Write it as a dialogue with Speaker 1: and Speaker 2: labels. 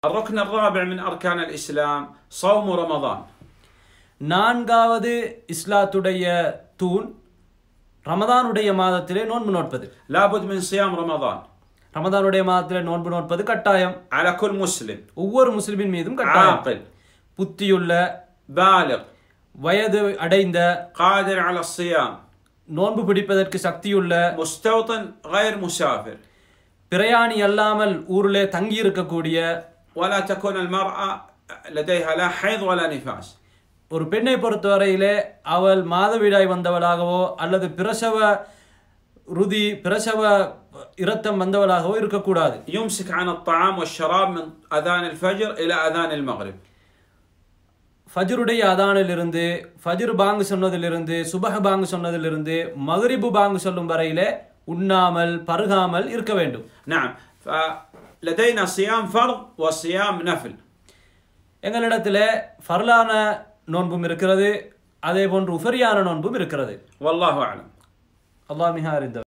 Speaker 1: الركن الرابع من أركان الإسلام صوم رمضان
Speaker 2: நான்காவது இஸ்லாத்துடைய தூண் ரமதானுடைய மாதத்திலே நோன்பு நோட்பது
Speaker 1: لابد من صيام رمضان
Speaker 2: ரமதானுடைய மாதத்திலே நோன்பு நோட்பது கட்டாயம்
Speaker 1: على كل مسلم
Speaker 2: ஒவ்வொரு முஸ்லிமின் மீதும் கட்டாயம்
Speaker 1: عاقل
Speaker 2: புத்தியுள்ள
Speaker 1: بالغ
Speaker 2: வயது அடைந்த
Speaker 1: قادر على الصيام
Speaker 2: நோன்பு பிடிப்பதற்கு சக்தியுள்ள
Speaker 1: مستوطن غير مسافر
Speaker 2: பிரயாணி அல்லாமல் ஊரிலே தங்கி இருக்கக்கூடிய
Speaker 1: ولا تكون المرأة لديها لا حيض ولا نفاس
Speaker 2: ஒரு பெண்ணை பொறுத்தவரையிலே அவள் மாதவிடாய் வந்தவளாகவோ அல்லது பிரசவ ருதி பிரசவ இரத்தம் வந்தவளாகவோ இருக்கக்கூடாது
Speaker 1: يمسك عن الطعام والشراب من أذان الفجر إلى أذان المغرب
Speaker 2: ஃபஜ்ருடைய அதானிலிருந்து ஃபஜ்ர் பாங்கு சொன்னதிலிருந்து சுபஹ பாங்கு சொன்னதிலிருந்து மகரிபு பாங்கு சொல்லும் வரையிலே உண்ணாமல் பருகாமல் இருக்க வேண்டும்
Speaker 1: نعم فلدينا صيام فرض وصيام نفل
Speaker 2: எங்களிடத்திலே ஃபர்லான நோன்பும் இருக்கிறது அதே போன்று உஃபரியான நோன்பும் இருக்கிறது
Speaker 1: والله أعلم
Speaker 2: அல்லாஹ் மிக அறிந்தவர்